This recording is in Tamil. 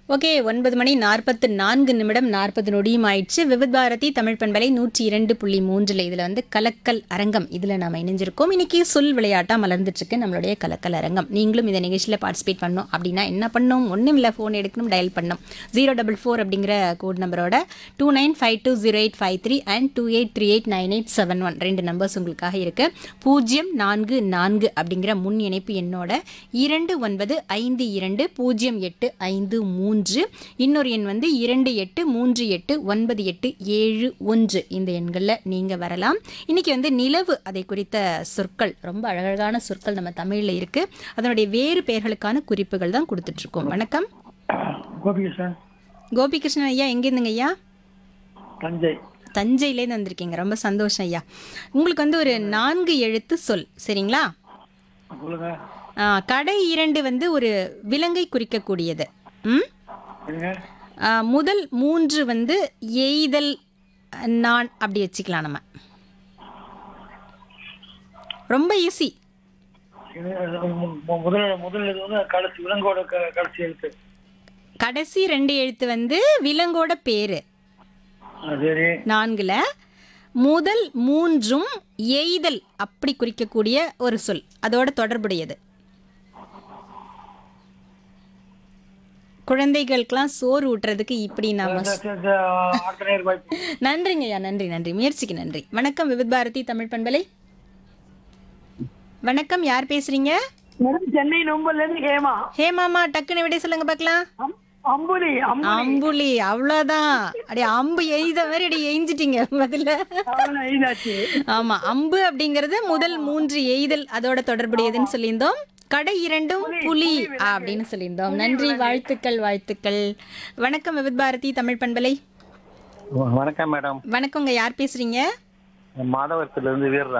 ஓகே ஒன்பது மணி நாற்பத்து நான்கு நிமிடம் நாற்பது நொடியும் ஆயிடுச்சு விவித் பாரதி தமிழ் பண்பலை நூற்றி இரண்டு புள்ளி மூன்றில் இதில் வந்து கலக்கல் அரங்கம் இதில் நாம் இணைஞ்சிருக்கோம் இன்னைக்கு சொல் விளையாட்டாக மலர்ந்துட்டு இருக்கு நம்மளுடைய கலக்கல் அரங்கம் நீங்களும் இந்த நிகழ்ச்சியில் பார்ட்டிசிபேட் பண்ணணும் அப்படின்னா என்ன பண்ணணும் ஒன்றும் இல்லை ஃபோன் எடுக்கணும் டயல் பண்ணணும் ஜீரோ டபுள் ஃபோர் அப்படிங்கிற கோட் நம்பரோட two nine five two zero eight five three and two eight three eight nine eight seven one ரெண்டு நம்பர்ஸ் உங்களுக்காக இருக்கு பூஜ்ஜியம் நான்கு நான்கு அப்படிங்கிற முன் இணைப்பு எண்ணோட இரண்டு ஒன்பது ஐந்து இரண்டு பூஜ்ஜியம் எட்டு ஐந்து மூன்று இன்னொரு எண் வந்து இரண்டு எட்டு மூன்று எட்டு ஒன்பது எட்டு ஏழு ஒன்று இந்த எண்களில் நீங்கள் வரலாம் இன்னைக்கு வந்து நிலவு அதை குறித்த சொற்கள் ரொம்ப அழகழகான சொற்கள் நம்ம தமிழில் இருக்கு அதனுடைய வேறு பெயர்களுக்கான குறிப்புகள் தான் கொடுத்துட்ருக்கோம் வணக்கம் கோபிகிருஷ்ணன் கோபிகிருஷ்ணன் ஐயா எங்கேருந்துங்க ஐயா தஞ்சை தஞ்சையிலேருந்து வந்திருக்கீங்க ரொம்ப சந்தோஷம் ஐயா உங்களுக்கு வந்து ஒரு நான்கு எழுத்து சொல் சரிங்களா சொல்லுங்க ஆ, கடை இரண்டு வந்து ஒரு விலங்கை குறிக்கக்கூடியது ம் இருங்க ஆ, முதல் மூன்று வந்து எய்தல் நான் அப்படி வச்சுக்கலாம் நம்ம ரொம்ப ஈஸி இது, மு- மு- முதல் முதல் இது வந்து கடைசி விலங்கோட க- கடைசி எழுத்து கடைசி ரெண்டு எழுத்து வந்து விலங்கோட பேரு ஆ, சரி நான்குல முதல் மூன்றும் எய்தல் அப்படி குறிக்கக்கூடிய ஒரு சொல் அதோட தொடர்புடையது குழந்தைகளுக்கெல்லாம் சோறு ஊட்டுறதுக்கு இப்படி நாம இந்த- இந்த- இந்த அடுத்த நேர் வாய்ப்பு நன்றிங்க ஐயா நன்றி நன்றி முயற்சிக்கு நன்றி வணக்கம் விவித் பாரதி தமிழ் பண்பலை வணக்கம் யார் பேசுறீங்க மேடம் சென்னை நொம்பல்ல இருந்து ஹேமா ஹேமாமா டக்குன்னு விட சொல்லுங்க பார்க்கலாம் அம்- அம்புலி அம்- அம்புலி அவ்வளோதான் அப்படியே அம்பு எய்த மாதிரி அப்படி எய்ஞ்சிட்டீங்க முதல்ல அவ்வளவு இதாச்சு ஆமா அம்பு அப்படிங்கிறது முதல் மூன்று எய்தல் அதோட தொடர்புடையதுன்னு சொல்லியிருந்தோம் கடை இரண்டும் புலி அப்படின்னு சொல்லியிருந்தோம் நன்றி வாழ்த்துக்கள் வாழ்த்துக்கள் வணக்கம் விவித் பாரதி தமிழ் பண்பலை வணக்கம் மேடம் வணக்கங்க யார் பேசுறீங்க மாதவரத்துல இருந்து வீரராஜ்